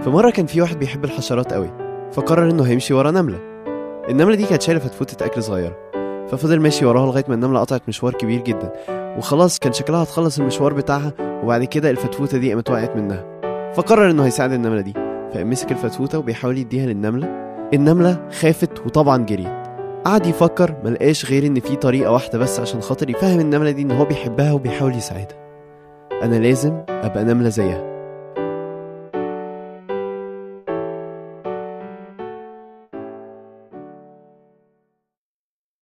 في مرة كان في واحد بيحب الحشرات قوي فقرر انه هيمشي ورا نملة النملة دي كانت شايلة فتفوتة أكل صغيرة ففضل ماشي وراها لغاية ما النملة قطعت مشوار كبير جدا وخلاص كان شكلها هتخلص المشوار بتاعها وبعد كده الفتفوتة دي قامت وقعت منها فقرر انه هيساعد النملة دي فقام مسك الفتفوتة وبيحاول يديها للنملة النملة خافت وطبعا جريت قعد يفكر ملقاش غير ان في طريقة واحدة بس عشان خاطر يفهم النملة دي ان هو بيحبها وبيحاول يساعدها انا لازم ابقى نملة زيها